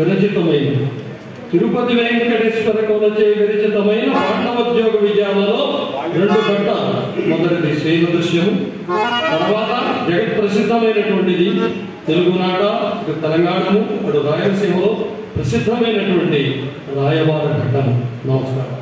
విరచితమైనది తిరుపతి వెంకటేశ్వర కొలచే విరచితమైన పాండవోద్యోగ విజయాలలో రెండు ఘట్టాలు మొదటిది శైల దృశ్యము తర్వాత జగత్ ప్రసిద్ధమైనటువంటిది తెలుగునాట ఇటు తెలంగాణము అటు రాయలసీమలో ప్రసిద్ధమైనటువంటి రాయబార ఘట్టము నమస్కారం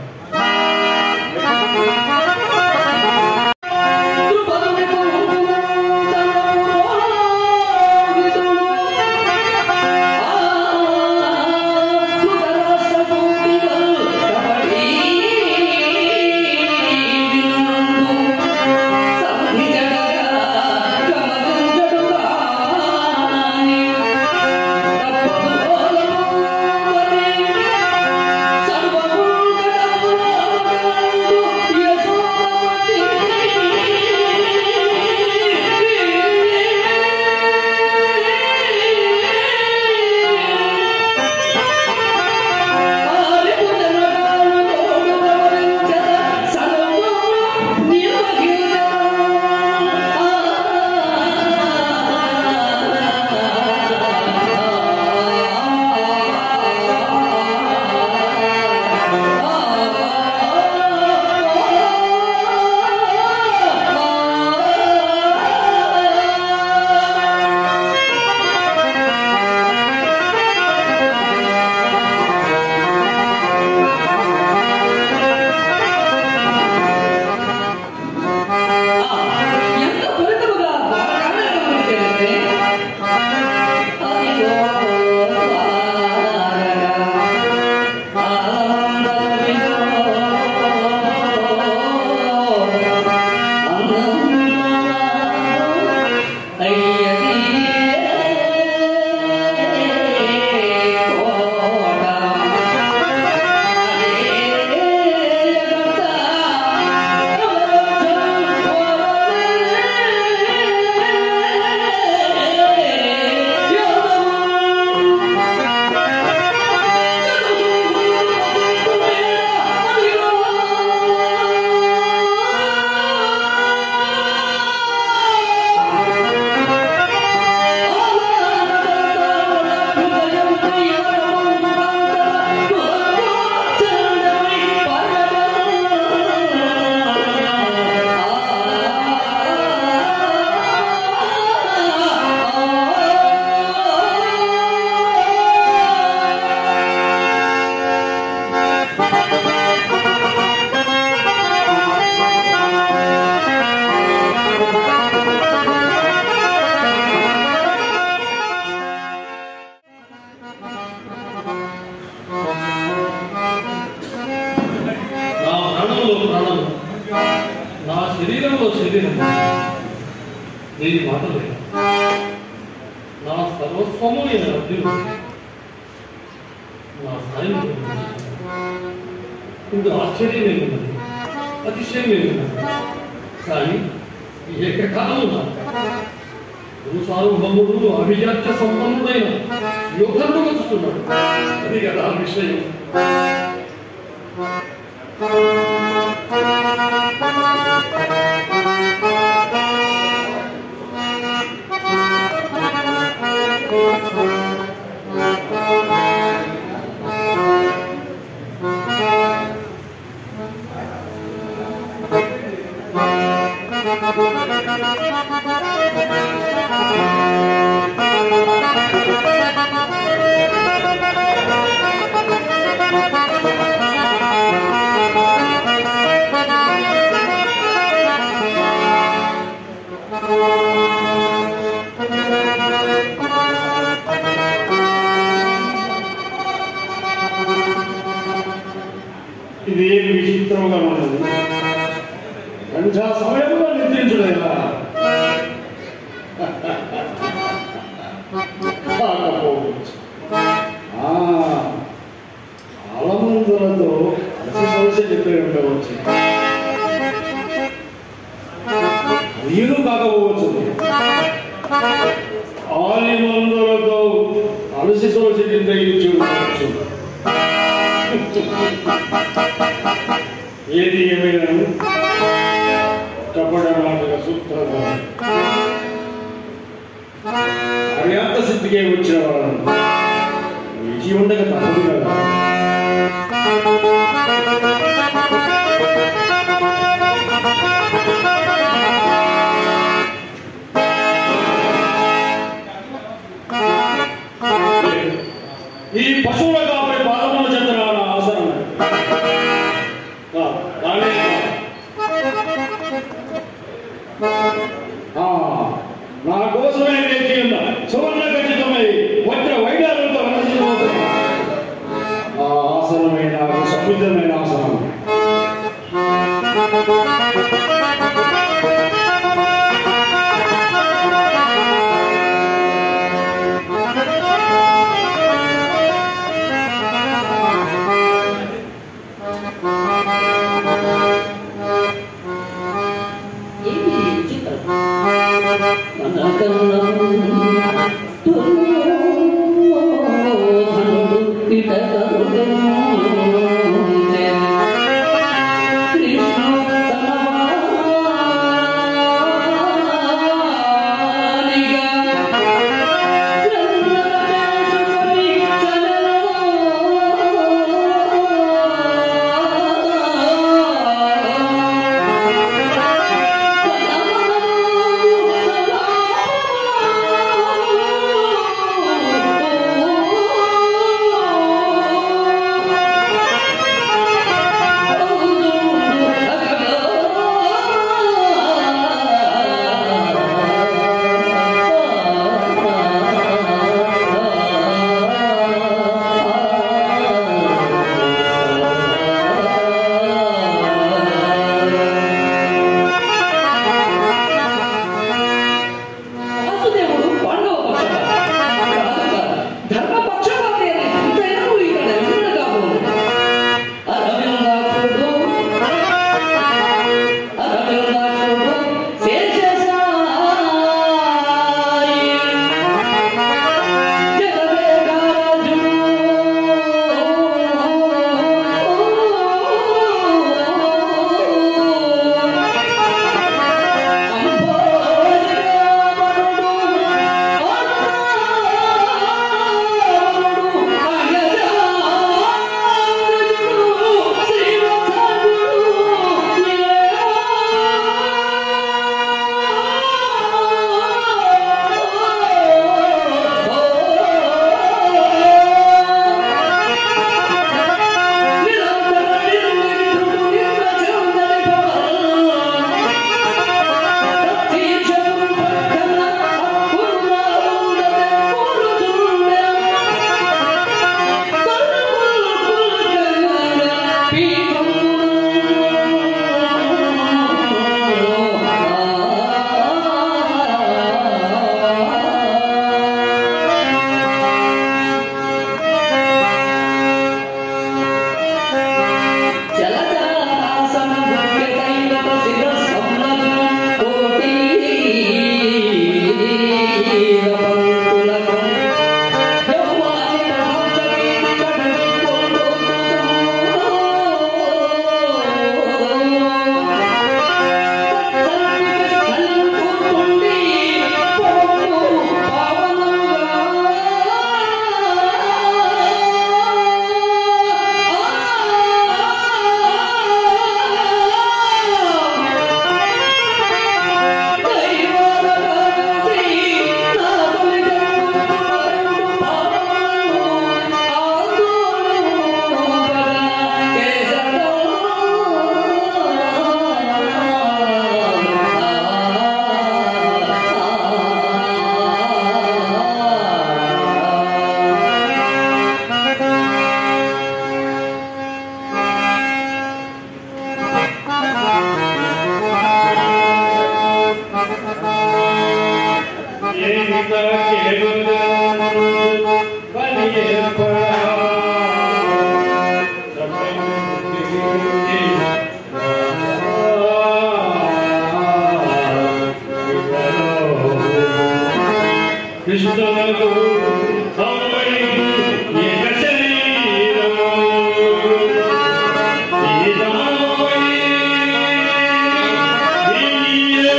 ఎంత త్వరితముగా బాగానే నా ప్రాణంలో ప్రాణము నా శరీరంలో శరీరం దీని మాట లేదు నా సర్వస్వము నేను అర్జును నా సాయం ఇందు ఆశ్చర్యం ఏమున్నది అతిశయం ఏమున్నది కానీ ఈ ఏకకాలము నాకు గురు సార్వభౌముడు అభిజాత్య సంపన్నుడైన యోధుడు వస్తున్నాడు అది కదా విషయం ఇది ఏం విచిత్రంగా ఉన్నది సంధ్యా సమయంలో నిద్రించుడేలా కాకపోవచ్చు ఆ, ఆలమందులతో అతి సమస్య చెప్పి ఉండవచ్చు వీలు కాకపోవచ్చు ఆలిమందులతో అలసి సోసి నిర్ణయించి ఉండవచ్చు ఏది ఏమైనా కపడనాటక సూత్రధారం పర్యాప్త స్థితికే వచ్చిన వాళ్ళను వేచి ఉండక తప్పదు కదా ఈ పశువుల కాపరి పాదముల చెందిన అవసరం కానీ ఆ, నా కోసమే వేచి ఉన్న సువర్ణ ఖచ్చితమై వజ్ర వైడాలతో వలసిపోతున్న ఆ ఆసనమే నాకు సముద్రమైన ఆసనం ఏమి ఈ విచిత్రం? మనకన్నా దుర్యోధనుడు ఇతరుడు కృష్ణు తనవానిగా వాసుదేవుడు పాండవ పక్షపాతి. ధర్మ పక్షపాతి అని ఎంతైనా నువ్వు ఇక్కడ ఎదురుగా కాబోదు. అరవిందాక్షుడు, అరవిందాక్షుడు, శేషసాయి. జగదేకరాజుడు. కృష్ణులకు కౌరవై ఏక శరీరము. ఈతమై నీయ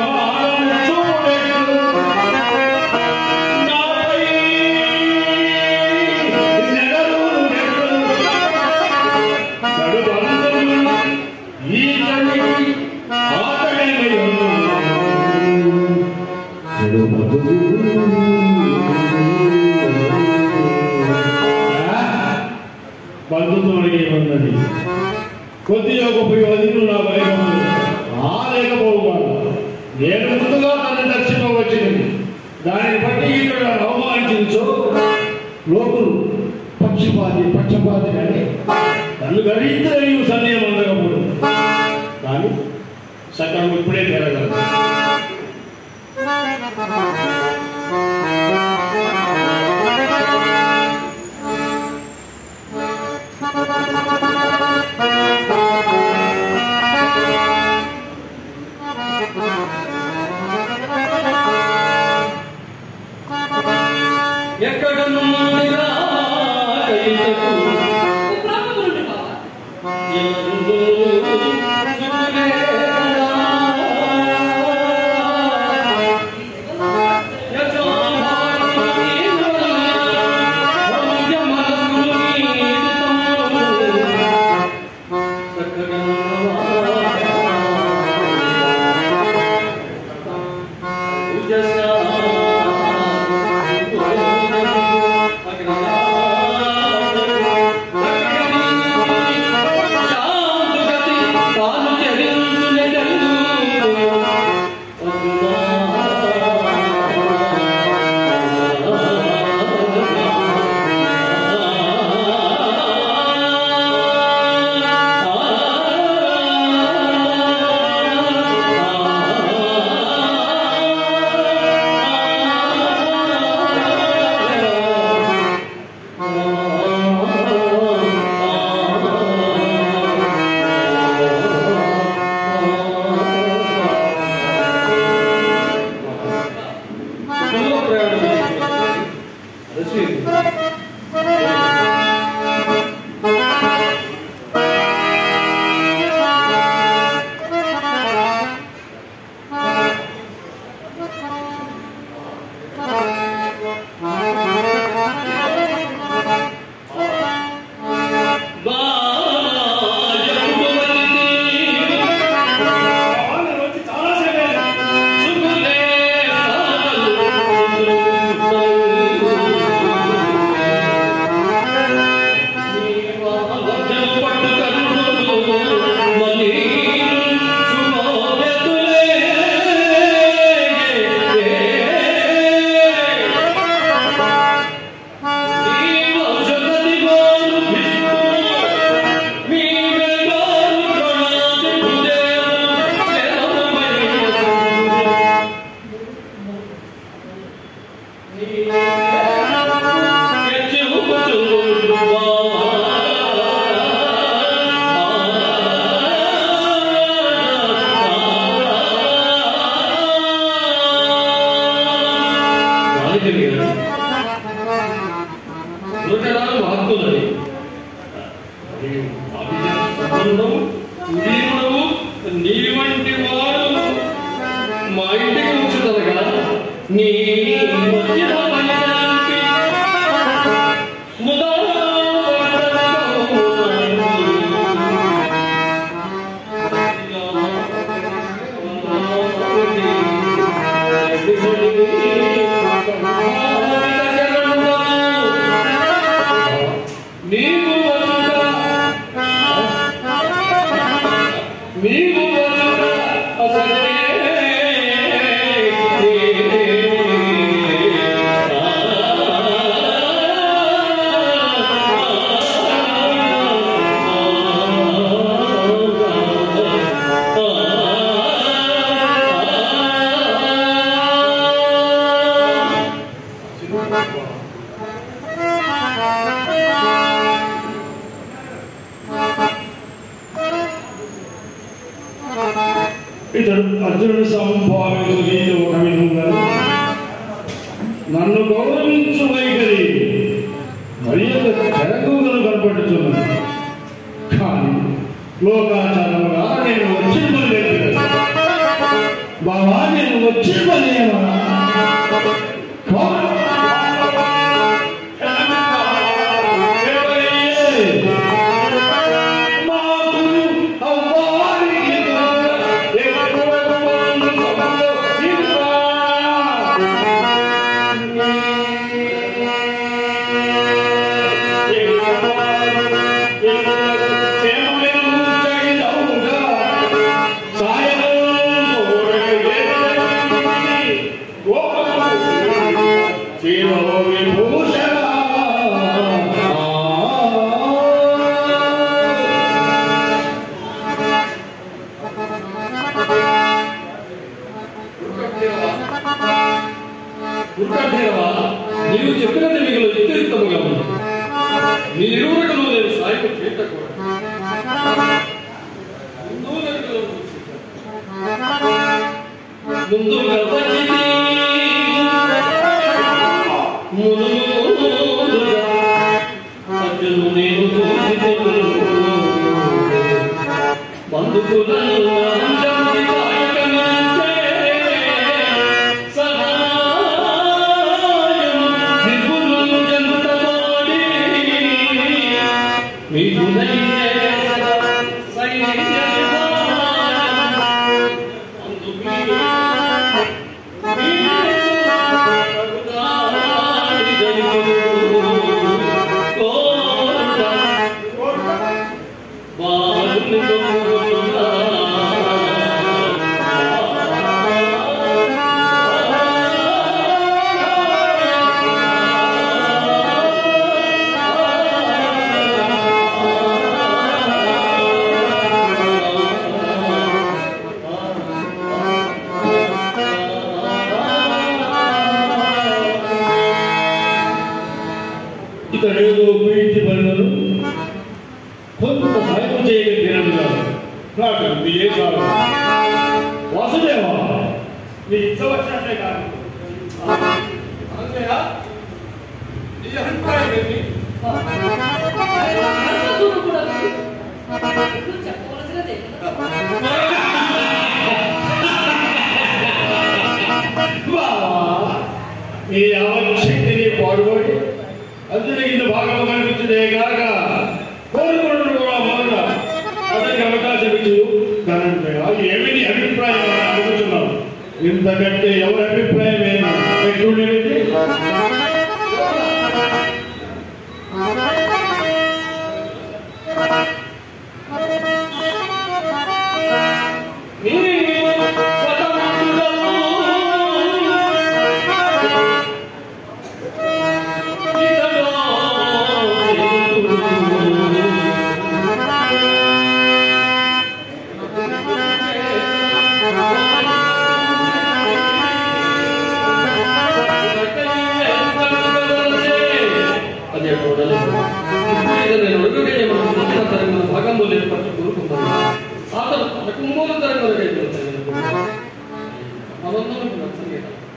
దానవమానం చూడెను. నాపై బంధుత్వానికి ఏమన్నది కొద్దిగా గొప్ప వదిలి నా భయము ఆ లేకపోవాలి నేను ముందుగా నన్ను దర్శింపవచ్చినది దానిని బట్టి ఇక్కడ నన్ను అవమానించో లోకులు పక్షపాతి పక్షపాతి అని నన్ను గడిస్తే నీవు సన్నియం అందకపోడు కానీ సగం ఇప్పుడే తిరగలదు ఎక్కడ నుండిరా కైతకు బ్రాహ్మణుడు బావా ఎల్లందు నూటనాలు మహత్తులని సంబంధం నీవుడు నీ వంటి వాడు మా ఇంటికి ఉంచుదనగా నీ వచ్చిన పల్లెకి నీకు వసుగా నీకు వసుగా ఇతడు అర్జునుడు సంభావించు గీత ఒక విధంగా నన్ను గౌరవించు వైఖరి మరి తెరకుగలు కనపడుతున్నది కానీ లోకాచారముగా నేను వచ్చిన పని లేదు బాబా నేను వచ్చిన పని ఏమన్నా మాకు అవ్వాలి దుర్గాధీరవా నీవు చెప్పినది మిగిలిన యుక్తియుక్తముగా ఉంది నీ ఇరువురకును నేను సాయకు చేయటకూడదు ముందు నరుకులో ముందు గర్భజిని ముందుగా మధ్యలో నేను చూసిపోను బంధుకులను అంజంతి పాయకమంటే సహాయం విపులం జంతమాడి మీకు సైన్య ఇతడేదో ఉపయోగించి పనులను కొంత సాయం చేయక తీరదు కాదు నాకు ఇది ఏ కాదు వాసుదేవ నీ ఇచ్చ వచ్చినట్లే కాదు అంతేనా నీ అభిప్రాయం ఏంటి చెప్పవలసినదే ఈ అవశక్తిని పాడుబడి అందులో ఇంత భాగంలో కనిపించదే కాక కోరుకున్నాడు కూడా మొదట అతనికి అవకాశం ఇచ్చు దానిపై ఏమి నీ అభిప్రాయం అని అడుగుతున్నావు ఇంతకంటే ఎవరి అభిప్రాయం ఏమో ఎట్లుండేది అదే కూడదు నేను అడుగుగా ఏమన్నా తరంగం భాగంలో ఏర్పరచు కోరుకుంటాను అతను తనకు మూల తరంగంలో అనంతరం నచ్చలేదు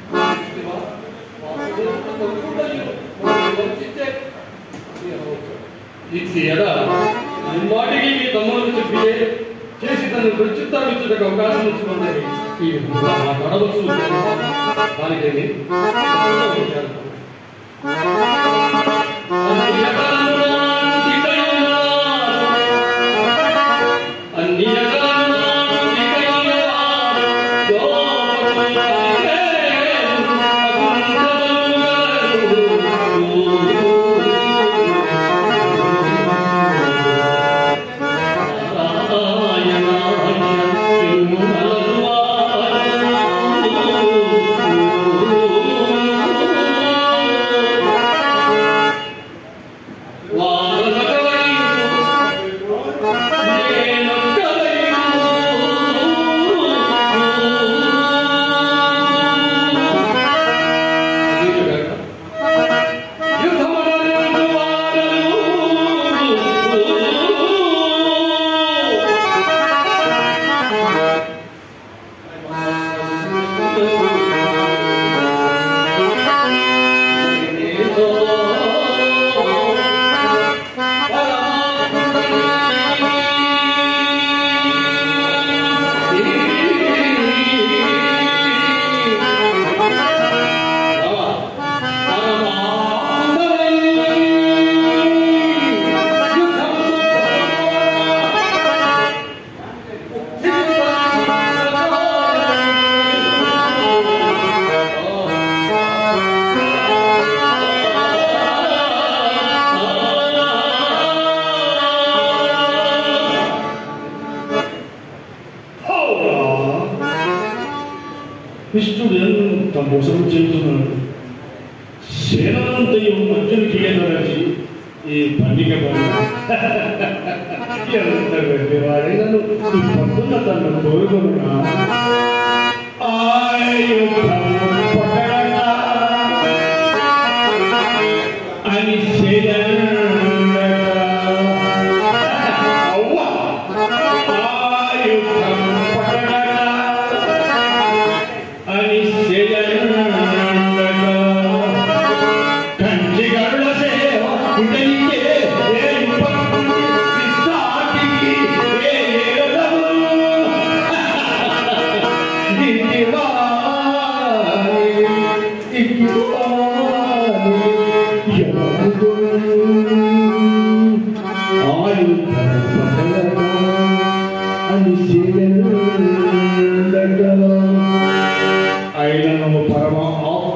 ఇది ఎడా నిమ్మాటికి మీ తమ్ముడు చెప్పి చేసి తను ప్రత్యుత్తరించుటకు అవకాశం ఇచ్చినది ఈ గడవచ్చు దానికేమి కృష్ణుడు ఎంత మోసం చేస్తున్నాడు సేనంతయు అర్జునికి ఏదరచి ఈ పండిక ఎంత గట్టివాడే నన్ను ఈ పట్టున తను కోరుకున్నా ఆయుధము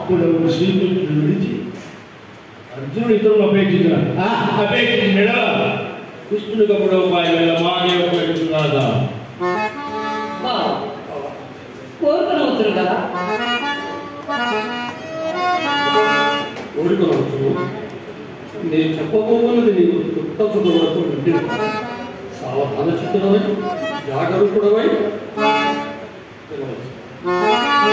అప్పుడు శ్రీకృష్ణుడు విడిచి అర్జునుడు ఇతరులను అపేక్షించిన ఆ, అపేక్షించిన కృష్ణుడికి అప్పుడు ఉపాయం వెళ్ళ మాకే ఉపయోగిస్తున్నాదా బావ కోరుకునవుతురు కదా కోరుకోవచ్చు నేను చెప్పబోతున్నది నీకు దుఃఖసుఖములతో నిండి సావధాన చిత్తుడవై జాగరూకుడవై వినవచ్చు.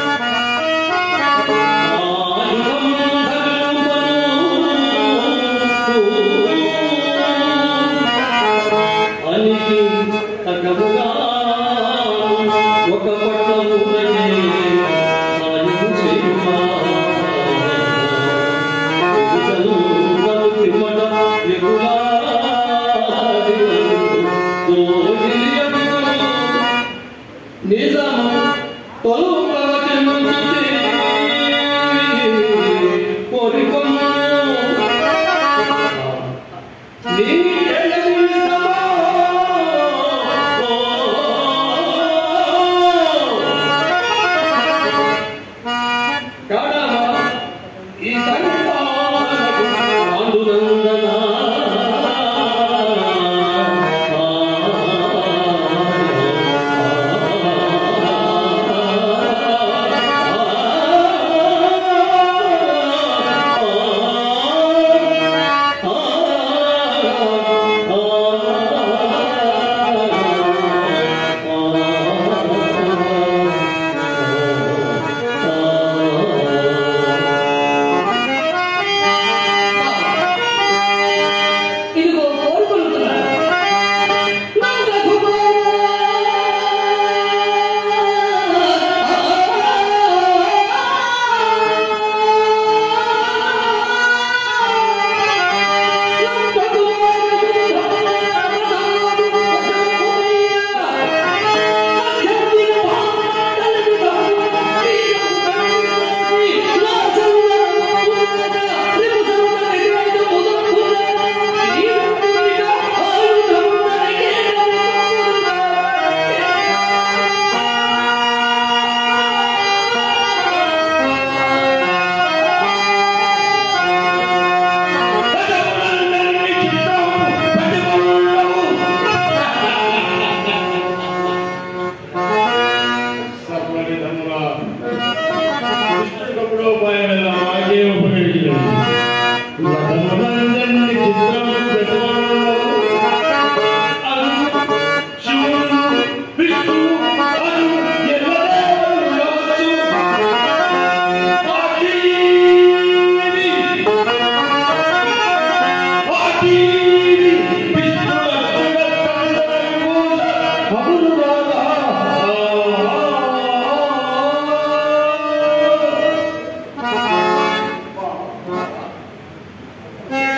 అనికి తగ్గముగా ఒక పట్టము సాయం చేయుమా నిజం ఈ ఇదిగో కోరుకుంటున్నాను సఫలితముగా కృష్ణుడికప్పుడు ఉపాయం వెళ్ళ మాకే ఉపయోగించినది రథమునందరినీ చిత్రము పెట్టుకొనుండవు. అను శివుడు, విష్ణువు, అను ఎల్లదేవతలు ఉండవచ్చు. ఆకీని, ఆకీని, విష్ణుడు అర్జునుడు అగునుగాక. ఆ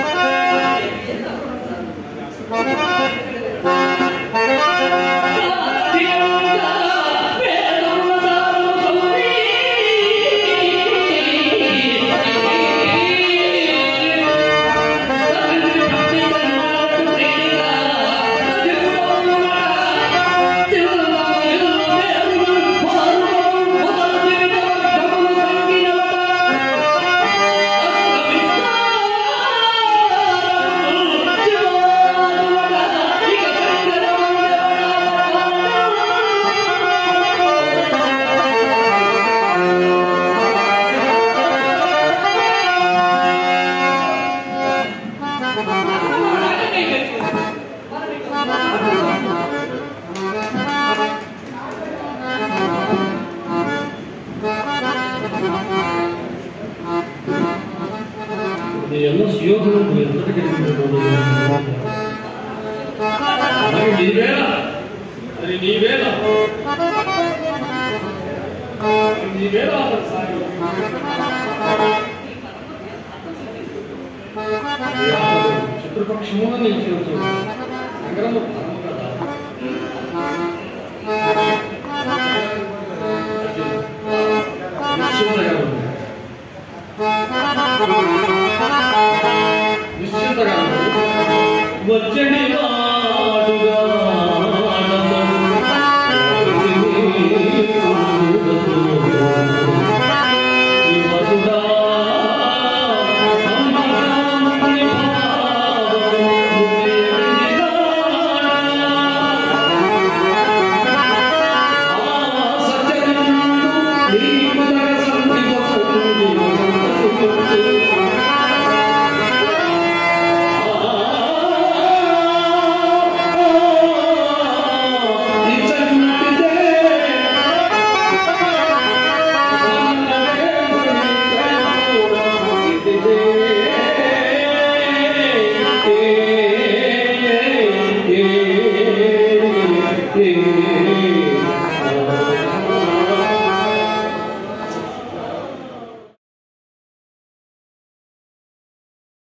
నీ ಎಲ್ಲ సుయోధనం ఎంతటి అది నీ వేళ అది నీ వేళ నీ వేళ అతను సాగి శత్రుపక్షమున నుంచి వచ్చి నగరము పరమ కదా నిశ్చింతగా ఉంది నిశ్చింతగా ఉంది వచ్చని